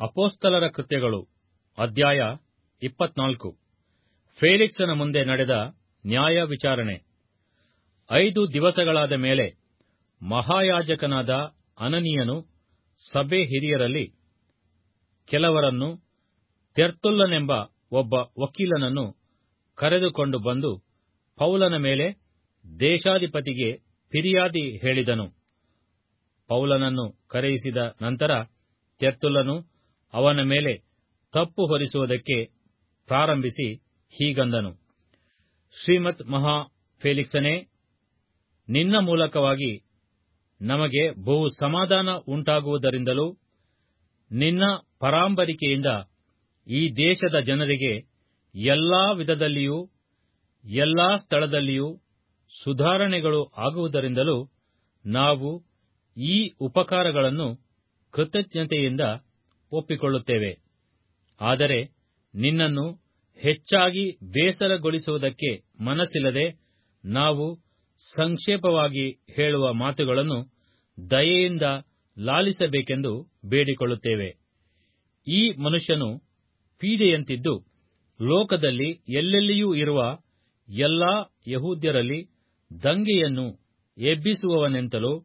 ಅಪೋಸ್ತಲರ ಕೃತ್ಯಗಳು ಅಧ್ಯಾಯ ಇಪ್ಪತ್ನಾಲ್ಕು ಫೇಲಿಕ್ಸನ ಮುಂದೆ ನಡೆದ ನ್ಯಾಯ ವಿಚಾರಣೆ ಐದು ದಿವಸಗಳಾದ ಮೇಲೆ ಮಹಾಯಾಜಕನಾದ ಅನನೀಯನು ಸಭೆ ಹಿರಿಯರಲ್ಲಿ ಕೆಲವರನ್ನು ತೆರ್ತುಲ್ಲನೆಂಬ ಒಬ್ಬ ವಕೀಲನನ್ನು ಕರೆದುಕೊಂಡು ಬಂದು ಪೌಲನ ಮೇಲೆ ದೇಶಾಧಿಪತಿಗೆ ಫಿರ್ಯಾದಿ ಹೇಳಿದನು ಪೌಲನನ್ನು ಕರೆಯಿಸಿದ ನಂತರ ತೆರ್ತುಲ್ಲನು ಅವನ ಮೇಲೆ ತಪ್ಪು ಹೊರಿಸುವುದಕ್ಕೆ ಪ್ರಾರಂಭಿಸಿ ಹೀಗಂದನು ಶ್ರೀಮತ್ ಮಹಾ ಫೇಲಿಕ್ಸನೇ ನಿನ್ನ ಮೂಲಕವಾಗಿ ನಮಗೆ ಬಹು ಸಮಾಧಾನ ಉಂಟಾಗುವುದರಿಂದಲೂ ನಿನ್ನ ಪರಾಂಬರಿಕೆಯಿಂದ ಈ ದೇಶದ ಜನರಿಗೆ ಎಲ್ಲಾ ವಿಧದಲ್ಲಿಯೂ ಎಲ್ಲಾ ಸ್ಥಳದಲ್ಲಿಯೂ ಸುಧಾರಣೆಗಳು ಆಗುವುದರಿಂದಲೂ ನಾವು ಈ ಉಪಕಾರಗಳನ್ನು ಕೃತಜ್ಞತೆಯಿಂದ ಒಪ್ಪಿಕೊಳ್ಳುತ್ತೇವೆ ಆದರೆ ನಿನ್ನನ್ನು ಹೆಚ್ಚಾಗಿ ಬೇಸರಗೊಳಿಸುವುದಕ್ಕೆ ಮನಸ್ಸಿಲ್ಲದೆ ನಾವು ಸಂಕ್ಷೇಪವಾಗಿ ಹೇಳುವ ಮಾತುಗಳನ್ನು ದಯೆಯಿಂದ ಲಾಲಿಸಬೇಕೆಂದು ಬೇಡಿಕೊಳ್ಳುತ್ತೇವೆ ಈ ಮನುಷ್ಯನು ಪೀಡೆಯಂತಿದ್ದು ಲೋಕದಲ್ಲಿ ಎಲ್ಲೆಲ್ಲಿಯೂ ಇರುವ ಎಲ್ಲಾ ಯಹೂದ್ಯರಲ್ಲಿ ದಂಗೆಯನ್ನು ಎಬ್ಬಿಸುವವನೆಂತಲೂ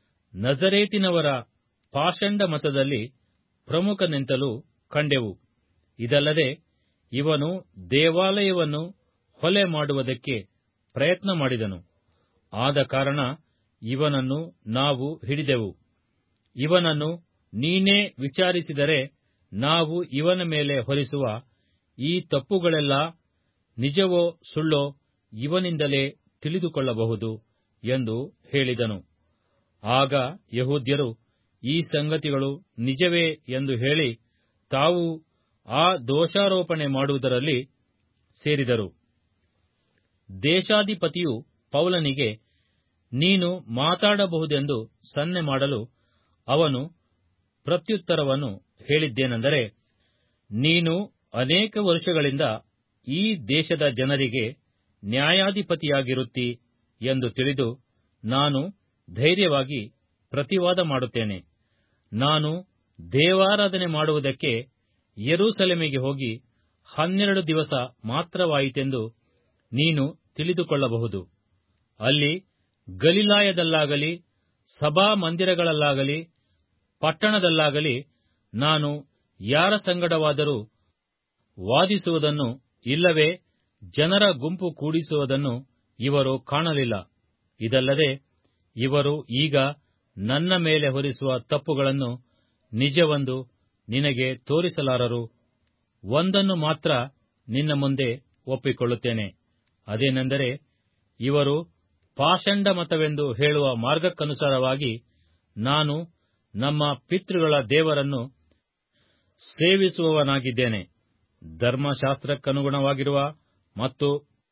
ನಜರೇತಿನವರ ಪಾಷಂಡ ಮತದಲ್ಲಿ ಪ್ರಮುಖನೆಂತಲೂ ಕಂಡೆವು ಇದಲ್ಲದೆ ಇವನು ದೇವಾಲಯವನ್ನು ಹೊಲೆ ಮಾಡುವುದಕ್ಕೆ ಪ್ರಯತ್ನ ಮಾಡಿದನು ಆದ ಕಾರಣ ಇವನನ್ನು ನಾವು ಹಿಡಿದೆವು ಇವನನ್ನು ನೀನೇ ವಿಚಾರಿಸಿದರೆ ನಾವು ಇವನ ಮೇಲೆ ಹೊರಿಸುವ ಈ ತಪ್ಪುಗಳೆಲ್ಲ ನಿಜವೋ ಸುಳ್ಳೋ ಇವನಿಂದಲೇ ತಿಳಿದುಕೊಳ್ಳಬಹುದು ಎಂದು ಹೇಳಿದನು ಆಗ ಯಹೂದ್ಯರು ಈ ಸಂಗತಿಗಳು ನಿಜವೇ ಎಂದು ಹೇಳಿ ತಾವು ಆ ದೋಷಾರೋಪಣೆ ಮಾಡುವುದರಲ್ಲಿ ಸೇರಿದರು ದೇಶಾಧಿಪತಿಯು ಪೌಲನಿಗೆ ನೀನು ಮಾತಾಡಬಹುದೆಂದು ಸನ್ನೆ ಮಾಡಲು ಅವನು ಪ್ರತ್ಯುತ್ತರವನ್ನು ಹೇಳಿದ್ದೇನೆಂದರೆ ನೀನು ಅನೇಕ ವರ್ಷಗಳಿಂದ ಈ ದೇಶದ ಜನರಿಗೆ ನ್ಯಾಯಾಧಿಪತಿಯಾಗಿರುತ್ತಿ ಎಂದು ತಿಳಿದು ನಾನು ಧೈರ್ಯವಾಗಿ ಪ್ರತಿವಾದ ಮಾಡುತ್ತೇನೆ ನಾನು ದೇವಾರಾಧನೆ ಮಾಡುವುದಕ್ಕೆ ಯೆರೂಸಲೇಮಿಗೆ ಹೋಗಿ ಹನ್ನೆರಡು ದಿವಸ ಮಾತ್ರವಾಯಿತೆಂದು ನೀನು ತಿಳಿದುಕೊಳ್ಳಬಹುದು ಅಲ್ಲಿ ಗಲಿಲಾಯದಲ್ಲಾಗಲಿ ಸಭಾಮಂದಿರಗಳಲ್ಲಾಗಲಿ ಪಟ್ಟಣದಲ್ಲಾಗಲಿ ನಾನು ಯಾರ ಸಂಗಡವಾದರೂ ವಾದಿಸುವುದನ್ನು ಇಲ್ಲವೇ ಜನರ ಗುಂಪು ಕೂಡಿಸುವುದನ್ನು ಇವರು ಕಾಣಲಿಲ್ಲ ಇದಲ್ಲದೆ ಇವರು ಈಗ ನನ್ನ ಮೇಲೆ ಹೊರಿಸುವ ತಪ್ಪುಗಳನ್ನು ನಿಜವೆಂದು ನಿನಗೆ ತೋರಿಸಲಾರರು ಒಂದನ್ನು ಮಾತ್ರ ನಿನ್ನ ಮುಂದೆ ಒಪ್ಪಿಕೊಳ್ಳುತ್ತೇನೆ ಅದೇನೆಂದರೆ ಇವರು ಪಾಷಂಡ ಮತವೆಂದು ಹೇಳುವ ಮಾರ್ಗಕ್ಕನುಸಾರವಾಗಿ ನಾನು ನಮ್ಮ ಪಿತೃಗಳ ದೇವರನ್ನು ಸೇವಿಸುವವನಾಗಿದ್ದೇನೆ ಧರ್ಮಶಾಸ್ತ್ರಕ್ಕನುಗುಣವಾಗಿರುವ ಮತ್ತು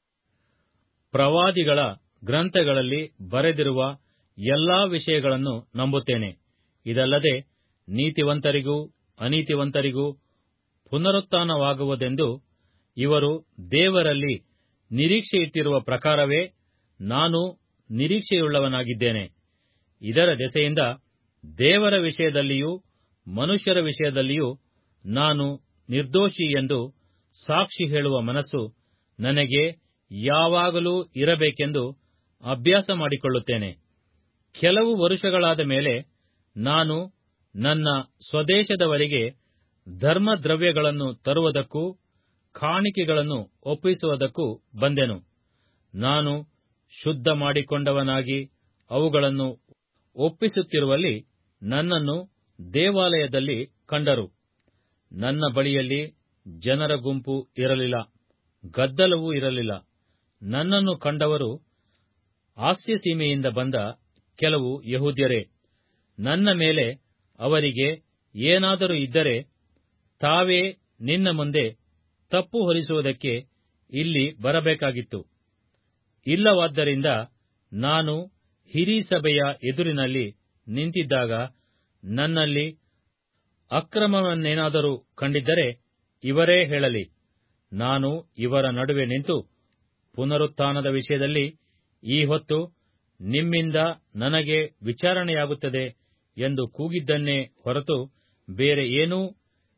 ಪ್ರವಾದಿಗಳ ಗ್ರಂಥಗಳಲ್ಲಿ ಬರೆದಿರುವ ಎಲ್ಲಾ ವಿಷಯಗಳನ್ನು ನಂಬುತ್ತೇನೆ ಇದಲ್ಲದೆ ನೀತಿವಂತರಿಗೂ ಅನೀತಿವಂತರಿಗೂ ಪುನರುತ್ಥಾನವಾಗುವುದೆಂದು ಇವರು ದೇವರಲ್ಲಿ ನಿರೀಕ್ಷೆಯಿಟ್ಟಿರುವ ಪ್ರಕಾರವೇ ನಾನು ನಿರೀಕ್ಷೆಯುಳ್ಳವನಾಗಿದ್ದೇನೆ ಇದರ ದೆಸೆಯಿಂದ ದೇವರ ವಿಷಯದಲ್ಲಿಯೂ ಮನುಷ್ಯರ ವಿಷಯದಲ್ಲಿಯೂ ನಾನು ನಿರ್ದೋಷಿ ಎಂದು ಸಾಕ್ಷಿ ಹೇಳುವ ಮನಸ್ಸು ನನಗೆ ಯಾವಾಗಲೂ ಇರಬೇಕೆಂದು ಅಭ್ಯಾಸ ಮಾಡಿಕೊಳ್ಳುತ್ತೇನೆ ಕೆಲವು ವರುಷಗಳಾದ ಮೇಲೆ ನಾನು ನನ್ನ ಸ್ವದೇಶದವರಿಗೆ ಧರ್ಮದ್ರವ್ಯಗಳನ್ನು ತರುವುದಕ್ಕೂ ಕಾಣಿಕೆಗಳನ್ನು ಒಪ್ಪಿಸುವುದಕ್ಕೂ ಬಂದೆನು ನಾನು ಶುದ್ಧ ಮಾಡಿಕೊಂಡವನಾಗಿ ಅವುಗಳನ್ನು ಒಪ್ಪಿಸುತ್ತಿರುವಲ್ಲಿ ನನ್ನನ್ನು ದೇವಾಲಯದಲ್ಲಿ ಕಂಡರು ನನ್ನ ಬಳಿಯಲ್ಲಿ ಜನರ ಗುಂಪು ಇರಲಿಲ್ಲ ಗದ್ದಲವೂ ಇರಲಿಲ್ಲ ನನ್ನನ್ನು ಕಂಡವರು ಆಸ್ಯಸೀಮೆಯಿಂದ ಬಂದ ಕೆಲವು ಯಹೂದ್ಯರೇ ನನ್ನ ಮೇಲೆ ಅವರಿಗೆ ಏನಾದರೂ ಇದ್ದರೆ ತಾವೇ ನಿನ್ನ ಮುಂದೆ ತಪ್ಪು ಹೊರಿಸುವುದಕ್ಕೆ ಇಲ್ಲಿ ಬರಬೇಕಾಗಿತ್ತು ಇಲ್ಲವಾದ್ದರಿಂದ ನಾನು ಹಿರೀ ಸಭೆಯ ಎದುರಿನಲ್ಲಿ ನಿಂತಿದ್ದಾಗ ನನ್ನಲ್ಲಿ ಅಕ್ರಮವನ್ನೇನಾದರೂ ಕಂಡಿದ್ದರೆ ಇವರೇ ಹೇಳಲಿ ನಾನು ಇವರ ನಡುವೆ ನಿಂತು ಪುನರುತ್ಥಾನದ ವಿಷಯದಲ್ಲಿ ಈ ಹೊತ್ತು ನಿಮ್ಮಿಂದ ನನಗೆ ವಿಚಾರಣೆಯಾಗುತ್ತದೆ ಎಂದು ಕೂಗಿದ್ದನ್ನೇ ಹೊರತು ಬೇರೆ ಏನೂ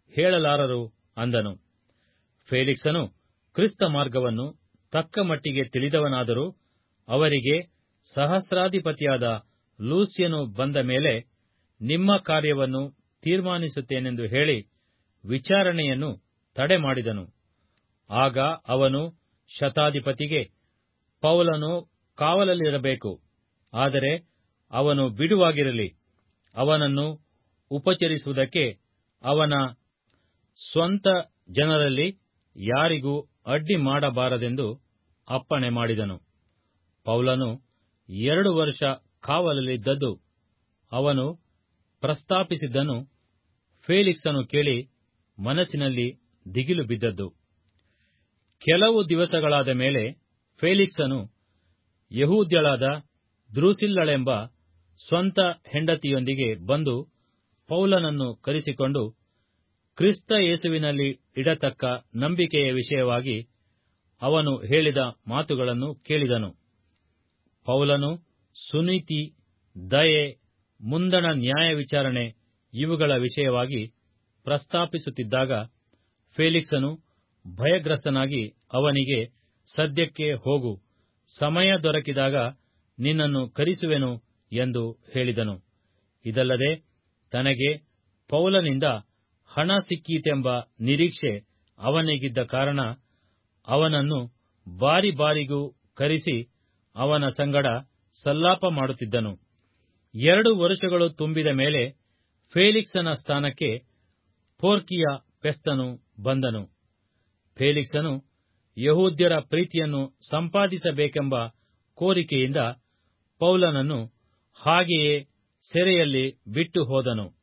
ಹೇಳಲಾರರು ಅಂದನು ಫೇಲಿಕ್ಸನು ಕ್ರಿಸ್ತ ಮಾರ್ಗವನ್ನು ತಕ್ಕ ಮಟ್ಟಿಗೆ ತಿಳಿದವನಾದರೂ ಅವರಿಗೆ ಸಹಸ್ರಾಧಿಪತಿಯಾದ ಲೂಸ್ಯನು ಬಂದ ಮೇಲೆ ನಿಮ್ಮ ಕಾರ್ಯವನ್ನು ತೀರ್ಮಾನಿಸುತ್ತೇನೆಂದು ಹೇಳಿ ವಿಚಾರಣೆಯನ್ನು ತಡೆ ಮಾಡಿದನು ಆಗ ಅವನು ಶತಾಧಿಪತಿಗೆ ಪೌಲನು ಕಾವಲಲ್ಲಿರಬೇಕು ಆದರೆ ಅವನು ಬಿಡುವಾಗಿರಲಿ ಅವನನ್ನು ಉಪಚರಿಸುವುದಕ್ಕೆ ಅವನ ಸ್ವಂತ ಜನರಲ್ಲಿ ಯಾರಿಗೂ ಅಡ್ಡಿ ಮಾಡಬಾರದೆಂದು ಅಪ್ಪಣೆ ಮಾಡಿದನು ಪೌಲನು ಎರಡು ವರ್ಷ ಕಾವಲಲ್ಲಿದ್ದದ್ದು ಅವನು ಪ್ರಸ್ತಾಪಿಸಿದ್ದನ್ನು ಫೇಲಿಕ್ಸನು ಕೇಳಿ ಮನಸ್ಸಿನಲ್ಲಿ ದಿಗಿಲು ಬಿದ್ದದ್ದು ಕೆಲವು ದಿವಸಗಳಾದ ಮೇಲೆ ಫೇಲಿಕ್ಸನು ಯಹೂದ್ಯಳಾದ ದ್ರೂಸಿಲ್ಲಳೆಂಬ ಸ್ವಂತ ಹೆಂಡತಿಯೊಂದಿಗೆ ಬಂದು ಪೌಲನನ್ನು ಕರೆಸಿಕೊಂಡು ಕ್ರಿಸ್ತ ಯೇಸುವಿನಲ್ಲಿ ಇಡತಕ್ಕ ನಂಬಿಕೆಯ ವಿಷಯವಾಗಿ ಅವನು ಹೇಳಿದ ಮಾತುಗಳನ್ನು ಕೇಳಿದನು ಪೌಲನು ಸುನೀತಿ ದಯೆ ಮುಂದಣ ನ್ಯಾಯ ವಿಚಾರಣೆ ಇವುಗಳ ವಿಷಯವಾಗಿ ಪ್ರಸ್ತಾಪಿಸುತ್ತಿದ್ದಾಗ ಫೇಲಿಕ್ಸನು ಭಯಗ್ರಸ್ತನಾಗಿ ಅವನಿಗೆ ಸದ್ಯಕ್ಕೆ ಹೋಗು ಸಮಯ ದೊರಕಿದಾಗ ನಿನ್ನನ್ನು ಕರೆಸುವೆನು ಎಂದು ಹೇಳಿದನು ಇದಲ್ಲದೆ ತನಗೆ ಪೌಲನಿಂದ ಹಣ ಸಿಕ್ಕೀತೆಂಬ ನಿರೀಕ್ಷೆ ಅವನಿಗಿದ್ದ ಕಾರಣ ಅವನನ್ನು ಬಾರಿ ಬಾರಿಗೂ ಕರೆಸಿ ಅವನ ಸಂಗಡ ಸಲ್ಲಾಪ ಮಾಡುತ್ತಿದ್ದನು ಎರಡು ವರುಷಗಳು ತುಂಬಿದ ಮೇಲೆ ಫೇಲಿಕ್ಸನ ಸ್ಥಾನಕ್ಕೆ ಪೋರ್ಕಿಯ ಪೆಸ್ತನು ಬಂದನು ಫೇಲಿಕ್ಸನು ಯಹೂದ್ಯರ ಪ್ರೀತಿಯನ್ನು ಸಂಪಾದಿಸಬೇಕೆಂಬ ಕೋರಿಕೆಯಿಂದ ಪೌಲನನ್ನು ಹಾಗೆಯೇ ಸೆರೆಯಲ್ಲಿ ಬಿಟ್ಟು ಹೋದನು